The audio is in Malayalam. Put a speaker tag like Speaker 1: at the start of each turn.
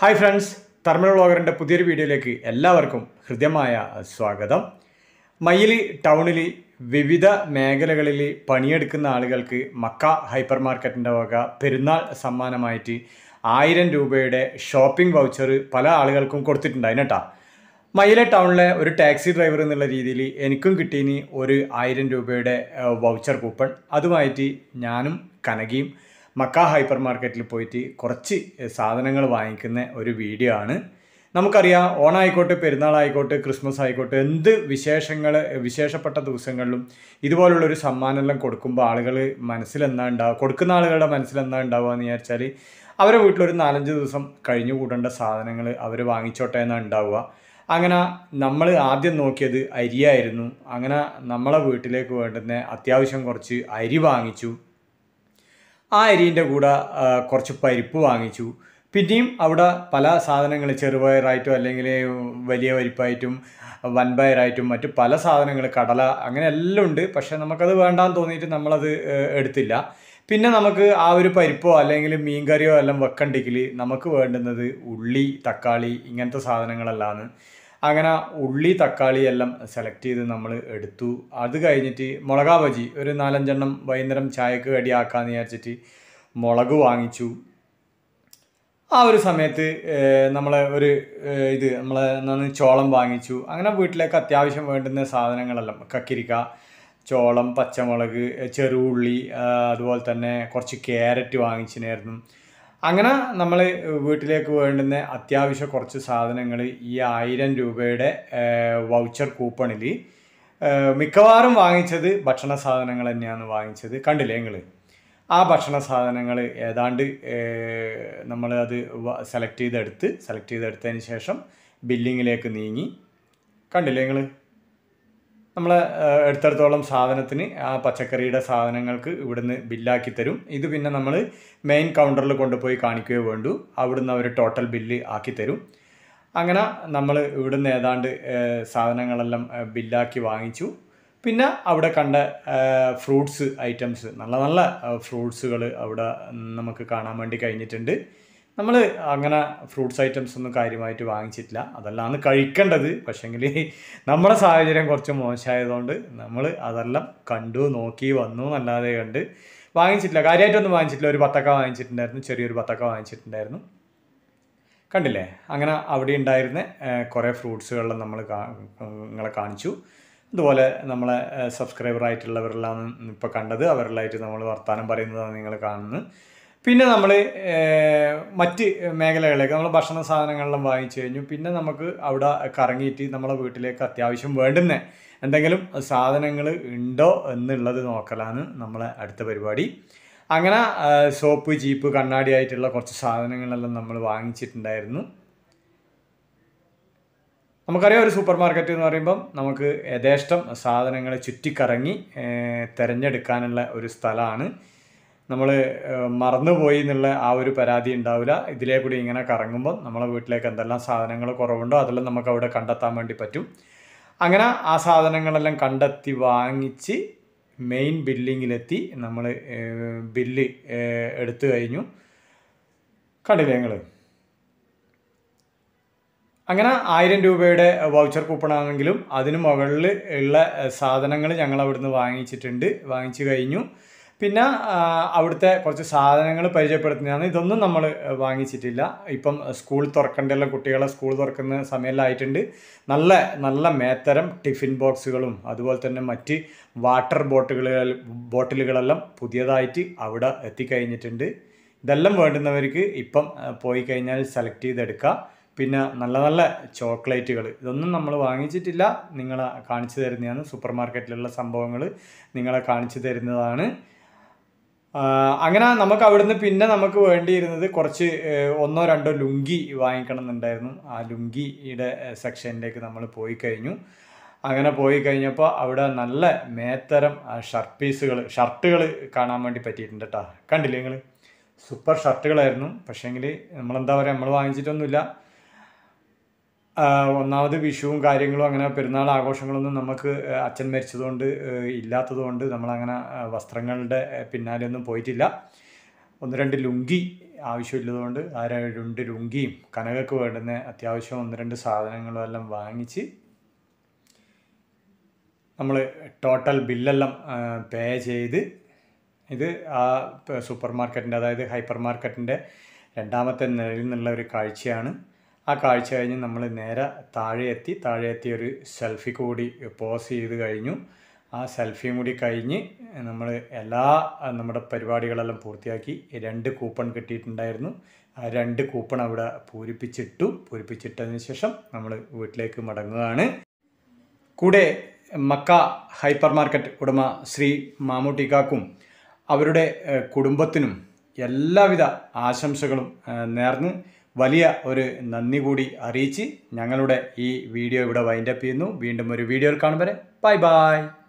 Speaker 1: ഹായ് ഫ്രണ്ട്സ് തെർമൽ വ്ളോഗറിൻ്റെ പുതിയൊരു വീഡിയോയിലേക്ക് എല്ലാവർക്കും ഹൃദ്യമായ സ്വാഗതം മയിൽ ടൗണിൽ വിവിധ മേഖലകളിൽ പണിയെടുക്കുന്ന ആളുകൾക്ക് മക്ക ഹൈപ്പർ മാർക്കറ്റിൻ്റെ വക പെരുന്നാൾ സമ്മാനമായിട്ട് ആയിരം രൂപയുടെ ഷോപ്പിംഗ് വൗച്ചർ പല ആളുകൾക്കും കൊടുത്തിട്ടുണ്ടായിരുന്നു കേട്ടോ മയിലെ ടൗണിലെ ഒരു ടാക്സി ഡ്രൈവർ എന്നുള്ള രീതിയിൽ എനിക്കും കിട്ടീനി ഒരു ആയിരം രൂപയുടെ വൗച്ചർ കൂപ്പൺ അതുമായിട്ട് ഞാനും കനകയും മക്ക ഹൈപ്പർ മാർക്കറ്റിൽ പോയിട്ട് കുറച്ച് സാധനങ്ങൾ വാങ്ങിക്കുന്ന ഒരു വീഡിയോ ആണ് നമുക്കറിയാം ഓണായിക്കോട്ടെ പെരുന്നാളായിക്കോട്ടെ ക്രിസ്മസ് ആയിക്കോട്ടെ എന്ത് വിശേഷങ്ങൾ വിശേഷപ്പെട്ട ദിവസങ്ങളിലും ഇതുപോലുള്ളൊരു സമ്മാനമെല്ലാം കൊടുക്കുമ്പോൾ ആളുകൾ മനസ്സിലെന്താ ഉണ്ടാവുക കൊടുക്കുന്ന ആളുകളുടെ മനസ്സിലെന്താ ഉണ്ടാവുക എന്ന് വിചാരിച്ചാൽ അവരെ വീട്ടിലൊരു നാലഞ്ച് ദിവസം കഴിഞ്ഞു കൂടേണ്ട സാധനങ്ങൾ അവർ വാങ്ങിച്ചോട്ടെ എന്നാണ് ഉണ്ടാവുക അങ്ങനെ നമ്മൾ ആദ്യം നോക്കിയത് അരിയായിരുന്നു അങ്ങനെ നമ്മളെ വീട്ടിലേക്ക് വേണ്ടുന്ന അത്യാവശ്യം കുറച്ച് അരി വാങ്ങിച്ചു ആ അരീൻ്റെ കൂടെ ആ, കുറച്ച് പരിപ്പ് വാങ്ങിച്ചു പിന്നെയും അവിടെ പല സാധനങ്ങൾ ചെറുപയറായിട്ടും അല്ലെങ്കിൽ വലിയ പരിപ്പായിട്ടും വൻപയറായിട്ടും മറ്റു പല സാധനങ്ങൾ കടല അങ്ങനെ എല്ലാം ഉണ്ട് പക്ഷേ നമുക്കത് വേണ്ടാന്ന് തോന്നിയിട്ട് നമ്മളത് ഏ, എടുത്തില്ല പിന്നെ നമുക്ക് ആ ഒരു പരിപ്പോ അല്ലെങ്കിൽ മീൻകറിയോ എല്ലാം വെക്കണ്ടെങ്കിൽ നമുക്ക് വേണ്ടുന്നത് ഉള്ളി തക്കാളി ഇങ്ങനത്തെ സാധനങ്ങളെല്ലാമാണ് അങ്ങനെ ഉള്ളി തക്കാളി എല്ലാം സെലക്ട് ചെയ്ത് നമ്മൾ എടുത്തു അത് കഴിഞ്ഞിട്ട് മുളകാ ബജി ഒരു നാലഞ്ചെണ്ണം വൈകുന്നേരം ചായക്ക് കടിയാക്കാന്ന് വിചാരിച്ചിട്ട് മുളക് വാങ്ങിച്ചു ആ ഒരു സമയത്ത് നമ്മൾ ഒരു ഏഹ്, ഇത് നമ്മൾ എന്താണ് ചോളം വാങ്ങിച്ചു അങ്ങനെ വീട്ടിലേക്ക് അത്യാവശ്യം വേണ്ടുന്ന സാധനങ്ങളെല്ലാം കക്കിരിക്ക ചോളം പച്ചമുളക് ചെറുള്ളി ആ, അതുപോലെ തന്നെ കുറച്ച് ക്യാരറ്റ് വാങ്ങിച്ചിനായിരുന്നു അങ്ങനെ നമ്മൾ വീട്ടിലേക്ക് വേണ്ടുന്ന അത്യാവശ്യം കുറച്ച് സാധനങ്ങൾ ഈ ആയിരം രൂപയുടെ വൗച്ചർ കൂപ്പണിൽ മിക്കവാറും വാങ്ങിച്ചത് ഭക്ഷണ സാധനങ്ങൾ തന്നെയാണ് വാങ്ങിച്ചത് കണ്ടില്ലേ നിങ്ങൾ ആ ഭക്ഷണ സാധനങ്ങൾ ഏതാണ്ട് നമ്മൾ അത് സെലക്ട് ചെയ്തെടുത്ത് സെലക്ട് ചെയ്തെടുത്തതിന് ശേഷം ബില്ലിങ്ങിലേക്ക് നീങ്ങി കണ്ടില്ലേ നിങ്ങൾ നമ്മൾ എടുത്തിടത്തോളം സാധനത്തിന് ആ പച്ചക്കറിയുടെ സാധനങ്ങൾക്ക് ഇവിടുന്ന് ബില്ലാക്കി തരും ഇത് പിന്നെ നമ്മൾ മെയിൻ കൗണ്ടറിൽ കൊണ്ടുപോയി കാണിക്കുകയോ വേണ്ടു അവിടുന്ന് അവർ ടോട്ടൽ ബില്ല് ആക്കി തരും അങ്ങനെ നമ്മൾ ഇവിടുന്ന് ഏതാണ്ട് ഏഹ്, സാധനങ്ങളെല്ലാം ഏഹ്, ബില്ലാക്കി വാങ്ങിച്ചു പിന്നെ അവിടെ കണ്ട ഫ്രൂട്ട്സ് ഐറ്റംസ് നല്ല നല്ല ഫ്രൂട്ട്സുകൾ അവിടെ നമുക്ക് കാണാൻ വേണ്ടി കഴിഞ്ഞിട്ടുണ്ട് നമ്മൾ അങ്ങനെ ഫ്രൂട്ട്സ് ഐറ്റംസ് ഒന്നും കാര്യമായിട്ട് വാങ്ങിച്ചിട്ടില്ല അതെല്ലാം കഴിക്കേണ്ടത് പക്ഷേങ്കിൽ നമ്മുടെ സാഹചര്യം കുറച്ച് മോശമായതുകൊണ്ട് നമ്മൾ അതെല്ലാം കണ്ടു നോക്കി വന്നു എന്നല്ലാതെ കണ്ട് വാങ്ങിച്ചിട്ടില്ല കാര്യമായിട്ടൊന്നും വാങ്ങിച്ചിട്ടില്ല ഒരു പത്തക്ക വാങ്ങിച്ചിട്ടുണ്ടായിരുന്നു ചെറിയൊരു പത്തക്ക വാങ്ങിച്ചിട്ടുണ്ടായിരുന്നു കണ്ടില്ലേ അങ്ങനെ അവിടെ ഉണ്ടായിരുന്ന ഏഹ്, കുറേ ഫ്രൂട്ട്സുകളെല്ലാം നമ്മൾ നിങ്ങളെ കാണിച്ചു അതുപോലെ നമ്മളെ സബ്സ്ക്രൈബർ ആയിട്ടുള്ളവരെല്ലാം ഇപ്പോൾ കണ്ടത് അവരെല്ലായിട്ട് നമ്മൾ വർത്തമാനം പറയുന്നതാണ് നിങ്ങൾ കാണുന്നത് പിന്നെ നമ്മൾ മറ്റ് മേഖലകളിലേക്ക് നമ്മൾ ഭക്ഷണ സാധനങ്ങളെല്ലാം വാങ്ങിച്ചു കഴിഞ്ഞു പിന്നെ നമുക്ക് അവിടെ കറങ്ങിയിട്ട് നമ്മളെ വീട്ടിലേക്ക് അത്യാവശ്യം വേണ്ടുന്ന എന്തെങ്കിലും സാധനങ്ങൾ ഉണ്ടോ എന്നുള്ളത് നോക്കലാണ് നമ്മളെ അടുത്ത പരിപാടി അങ്ങനെ ആ, സോപ്പ് ജീപ്പ് കണ്ണാടി ആയിട്ടുള്ള കുറച്ച് സാധനങ്ങളെല്ലാം നമ്മൾ വാങ്ങിച്ചിട്ടുണ്ടായിരുന്നു നമുക്കറിയാം ഒരു സൂപ്പർ മാർക്കറ്റ് എന്ന് പറയുമ്പം നമുക്ക് യഥേഷ്ടം സാധനങ്ങൾ ചുറ്റിക്കറങ്ങി ഏഹ്, തിരഞ്ഞെടുക്കാനുള്ള ഒരു സ്ഥലമാണ് നമ്മൾ മറന്നുപോയി എന്നുള്ള ആ ഒരു പരാതി ഉണ്ടാവില്ല ഇതിലേ കൂടി ഇങ്ങനെ കറങ്ങുമ്പോൾ നമ്മളെ വീട്ടിലേക്ക് എന്തെല്ലാം സാധനങ്ങൾ കുറവുണ്ടോ അതെല്ലാം നമുക്ക് അവിടെ കണ്ടെത്താൻ വേണ്ടി പറ്റും അങ്ങനെ ആ സാധനങ്ങളെല്ലാം കണ്ടെത്തി വാങ്ങിച്ച് മെയിൻ ബില്ലിങ്ങിലെത്തി നമ്മൾ ബില്ല് എടുത്തു കഴിഞ്ഞു കണ്ടില്ലേ നിങ്ങൾ അങ്ങനെ ആയിരം രൂപയുടെ വൗച്ചർ കൂപ്പൺ ആണെങ്കിലും അതിന് മുകളിൽ ഉള്ള സാധനങ്ങൾ ഞങ്ങൾ അവിടുന്ന് വാങ്ങിച്ചിട്ടുണ്ട് വാങ്ങിച്ചു കഴിഞ്ഞു പിന്നെ ആ, അവിടുത്തെ കുറച്ച് സാധനങ്ങൾ പരിചയപ്പെടുത്തുന്നതാണ് ഇതൊന്നും നമ്മൾ വാങ്ങിച്ചിട്ടില്ല ഇപ്പം സ്കൂൾ തുറക്കേണ്ടല്ല കുട്ടികളെ സ്കൂൾ തുറക്കുന്ന സമയമെല്ലാം ആയിട്ടുണ്ട് നല്ല നല്ല മേത്തരം ടിഫിൻ ബോക്സുകളും അതുപോലെ തന്നെ മറ്റ് വാട്ടർ ബോട്ടുകൾ ബോട്ടിലുകളെല്ലാം പുതിയതായിട്ട് അവിടെ എത്തിക്കഴിഞ്ഞിട്ടുണ്ട് ഇതെല്ലാം വേണ്ടുന്നവർക്ക് ഇപ്പം ആ, പോയി കഴിഞ്ഞാൽ സെലക്ട് ചെയ്തെടുക്കുക പിന്നെ നല്ല നല്ല ചോക്ലേറ്റുകൾ ഇതൊന്നും നമ്മൾ വാങ്ങിച്ചിട്ടില്ല നിങ്ങളെ കാണിച്ചു തരുന്നതാണ് സൂപ്പർ മാർക്കറ്റിലുള്ള സംഭവങ്ങൾ നിങ്ങളെ കാണിച്ചു തരുന്നതാണ് ആ, അങ്ങനെ നമുക്ക് അവിടുന്ന് പിന്നെ നമുക്ക് വേണ്ടിയിരുന്നത് കുറച്ച് ഏഹ്, ഒന്നോ രണ്ടോ ലുങ്കി വാങ്ങിക്കണം എന്നുണ്ടായിരുന്നു ആ ലുങ്കിയുടെ സെക്ഷനിലേക്ക് നമ്മൾ പോയി കഴിഞ്ഞു അങ്ങനെ പോയി കഴിഞ്ഞപ്പോൾ അവിടെ നല്ല മേത്തരം ഷർട്ട് പീസുകൾ ഷർട്ടുകൾ കാണാൻ വേണ്ടി പറ്റിയിട്ടുണ്ട് കേട്ടോ കണ്ടില്ലേ നിങ്ങൾ സൂപ്പർ ഷർട്ടുകളായിരുന്നു പക്ഷേങ്കിൽ നമ്മളെന്താ പറയുക നമ്മൾ വാങ്ങിച്ചിട്ടൊന്നുമില്ല ആ, ഒന്നാമത് വിഷുവും കാര്യങ്ങളും അങ്ങനെ പെരുന്നാൾ ആഘോഷങ്ങളൊന്നും നമുക്ക് ആ, അച്ഛൻ മരിച്ചതുകൊണ്ട് ആ, ഇല്ലാത്തതുകൊണ്ട് നമ്മളങ്ങനെ ആ, വസ്ത്രങ്ങളുടെ ആ, പിന്നാലെ ഒന്നും പോയിട്ടില്ല ഒന്ന് രണ്ട് ലുങ്കി ആവശ്യമില്ലതുകൊണ്ട് ആ രണ്ട് ലുങ്കിയും കനകക്ക് വേണ്ടുന്ന അത്യാവശ്യം ഒന്ന് രണ്ട് സാധനങ്ങളും എല്ലാം വാങ്ങിച്ച് നമ്മൾ ടോട്ടൽ ബില്ലെല്ലാം പേ ചെയ്ത് ഇത് ആ സൂപ്പർ മാർക്കറ്റിൻ്റെ അതായത് ഹൈപ്പർ മാർക്കറ്റിൻ്റെ രണ്ടാമത്തെ നിലയിൽ നിന്നുള്ള ഒരു കാഴ്ചയാണ് ആ കാഴ്ച കഴിഞ്ഞ് നമ്മൾ നേരെ താഴെ എത്തി താഴെ എത്തി ഒരു സെൽഫി കൂടി പോസ് ചെയ്ത് കഴിഞ്ഞു ആ സെൽഫിയും കൂടി കഴിഞ്ഞ് നമ്മൾ എല്ലാ നമ്മുടെ പരിപാടികളെല്ലാം പൂർത്തിയാക്കി രണ്ട് കൂപ്പൺ കിട്ടിയിട്ടുണ്ടായിരുന്നു ആ രണ്ട് കൂപ്പൺ അവിടെ പൂരിപ്പിച്ചിട്ടു പൂരിപ്പിച്ചിട്ടതിന് ശേഷം നമ്മൾ വീട്ടിലേക്ക് മടങ്ങുകയാണ് കൂടെ മക്ക ഹൈപ്പർ മാർക്കറ്റ് ഉടമ ശ്രീ മാമൂട്ടിക്കാക്കും അവരുടെ ഏഹ്, കുടുംബത്തിനും എല്ലാവിധ ആശംസകളും ഏഹ്, നേർന്ന് വലിയ ഒരു നന്ദി കൂടി അറിയിച്ച് ഞങ്ങളുടെ ഈ വീഡിയോ ഇവിടെ വൈൻഡപ്പ് ചെയ്യുന്നു വീണ്ടും ഒരു വീഡിയോയിൽ കാണും വരെ ബൈ ബൈ